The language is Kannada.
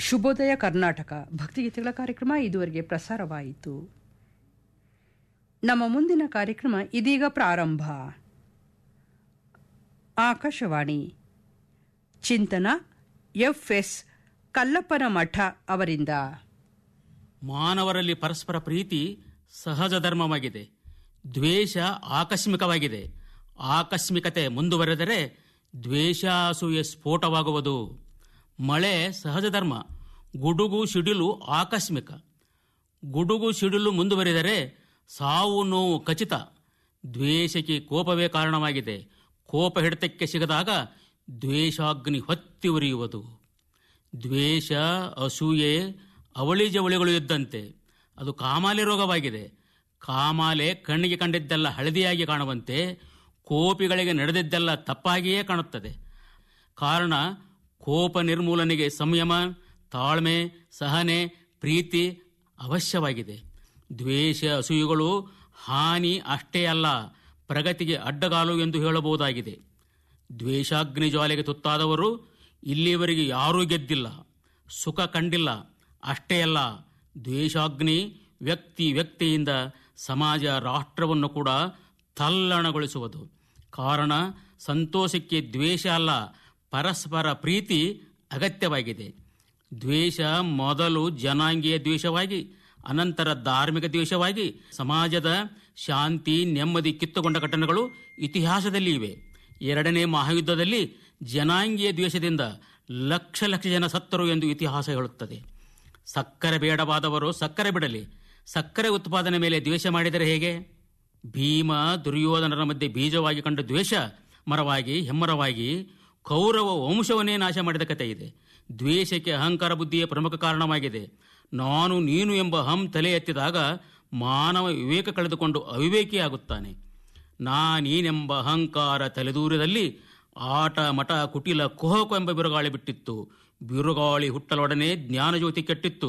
ಶುಭೋದಯ ಕರ್ನಾಟಕ ಭಕ್ತಿಗೀತೆಗಳ ಕಾರ್ಯಕ್ರಮ ಇದುವರೆಗೆ ಪ್ರಸಾರವಾಯಿತು ನಮ್ಮ ಮುಂದಿನ ಕಾರ್ಯಕ್ರಮ ಇದೀಗ ಪ್ರಾರಂಭ ಆಕಾಶವಾಣಿ ಚಿಂತನ ಎಫ್ಎಸ್ ಕಲ್ಲಪ್ಪನ ಮಠ ಅವರಿಂದ ಮಾನವರಲ್ಲಿ ಪರಸ್ಪರ ಪ್ರೀತಿ ಸಹಜ ಧರ್ಮವಾಗಿದೆ ದ್ವೇಷ ಆಕಸ್ಮಿಕವಾಗಿದೆ ಆಕಸ್ಮಿಕತೆ ಮುಂದುವರೆದರೆ ದ್ವೇಷ ಅಸೂಯೆ ಸ್ಫೋಟವಾಗುವುದು ಮಳೆ ಸಹಜ ಧರ್ಮ ಗುಡುಗು ಸಿಡಿಲು ಆಕಸ್ಮಿಕ ಗುಡುಗು ಸಿಡಿಲು ಮುಂದುವರಿದರೆ ಸಾವು ನೋವು ಖಚಿತ ದ್ವೇಷಕ್ಕೆ ಕೋಪವೇ ಕಾರಣವಾಗಿದೆ ಕೋಪ ಹಿಡಿತಕ್ಕೆ ಸಿಗದಾಗ ದ್ವೇಷಾಗ್ನಿ ಹೊತ್ತಿ ಉರಿಯುವುದು ದ್ವೇಷ ಅಸೂಯೆ ಅವಳಿ ಜವಳಿಗಳು ಇದ್ದಂತೆ ಅದು ಕಾಮಾಲೆ ರೋಗವಾಗಿದೆ ಕಾಮಾಲೆ ಕಣ್ಣಿಗೆ ಕಂಡಿದ್ದೆಲ್ಲ ಹಳದಿಯಾಗಿ ಕಾಣುವಂತೆ ಕೋಪಿಗಳಿಗೆ ನಡೆದಿದ್ದೆಲ್ಲ ತಪ್ಪಾಗಿಯೇ ಕಾಣುತ್ತದೆ ಕಾರಣ ಕೋಪ ನಿರ್ಮೂಲನೆಗೆ ಸಂಯಮ ತಾಳ್ಮೆ ಸಹನೆ ಪ್ರೀತಿ ಅವಶ್ಯವಾಗಿದೆ ದ್ವೇಷ ಅಸೂಯೆಗಳು ಹಾನಿ ಅಷ್ಟೇ ಅಲ್ಲ ಪ್ರಗತಿಗೆ ಅಡ್ಡಗಾಲು ಎಂದು ಹೇಳಬಹುದಾಗಿದೆ ದ್ವೇಷಾಗ್ನಿ ಜ್ವಾಲೆಗೆ ತುತ್ತಾದವರು ಇಲ್ಲಿಯವರೆಗೆ ಯಾರೂ ಗೆದ್ದಿಲ್ಲ ಸುಖ ಕಂಡಿಲ್ಲ ಅಷ್ಟೇ ಅಲ್ಲ ದ್ವೇಷಾಗ್ನಿ ವ್ಯಕ್ತಿ ವ್ಯಕ್ತಿಯಿಂದ ಸಮಾಜ ರಾಷ್ಟ್ರವನ್ನು ಕೂಡ ತಲ್ಲಣಗೊಳಿಸುವುದು ಕಾರಣ ಸಂತೋಷಕ್ಕೆ ದ್ವೇಷ ಅಲ್ಲ ಪರಸ್ಪರ ಪ್ರೀತಿ ಅಗತ್ಯವಾಗಿದೆ ದ್ವೇಷ ಮೊದಲು ಜನಾಂಗೀಯ ದ್ವೇಷವಾಗಿ ಅನಂತರ ಧಾರ್ಮಿಕ ದ್ವೇಷವಾಗಿ ಸಮಾಜದ ಶಾಂತಿ ನೆಮ್ಮದಿ ಕಿತ್ತುಕೊಂಡ ಘಟನೆಗಳು ಇತಿಹಾಸದಲ್ಲಿ ಇವೆ ಎರಡನೇ ಮಹಾಯುದ್ಧದಲ್ಲಿ ಜನಾಂಗೀಯ ದ್ವೇಷದಿಂದ ಲಕ್ಷ ಲಕ್ಷ ಜನ ಸತ್ತರು ಎಂದು ಇತಿಹಾಸ ಹೇಳುತ್ತದೆ ಸಕ್ಕರೆ ಬೇಡವಾದವರು ಸಕ್ಕರೆ ಬಿಡಲಿ ಸಕ್ಕರೆ ಉತ್ಪಾದನೆ ಮೇಲೆ ದ್ವೇಷ ಮಾಡಿದರೆ ಹೇಗೆ ಭೀಮ ದುರ್ಯೋಧನರ ಮಧ್ಯೆ ಬೀಜವಾಗಿ ಕಂಡ ದ್ವೇಷ ಮರವಾಗಿ ಹೆಮ್ಮರವಾಗಿ ಕೌರವ ವಂಶವನ್ನೇ ನಾಶ ಮಾಡಿದ ಕಥೆ ಇದೆ ದ್ವೇಷಕ್ಕೆ ಅಹಂಕಾರ ಬುದ್ಧಿಯೇ ಪ್ರಮುಖ ಕಾರಣವಾಗಿದೆ ನಾನು ನೀನು ಎಂಬ ಹಂ ತಲೆ ಎತ್ತಿದಾಗ ಮಾನವ ವಿವೇಕ ಕಳೆದುಕೊಂಡು ಅವಿವೇಕಿಯಾಗುತ್ತಾನೆ ನಾನೀನೆಂಬ ಅಹಂಕಾರ ತಲೆದೂರದಲ್ಲಿ ಆಟ ಮಠ ಕುಟಿಲ ಕುಹಕು ಎಂಬ ಬಿರುಗಾಳಿ ಬಿಟ್ಟಿತ್ತು ಬಿರುಗಾಳಿ ಹುಟ್ಟಲೊಡನೆ ಜ್ಞಾನಜ್ಯೋತಿ ಕೆಟ್ಟಿತ್ತು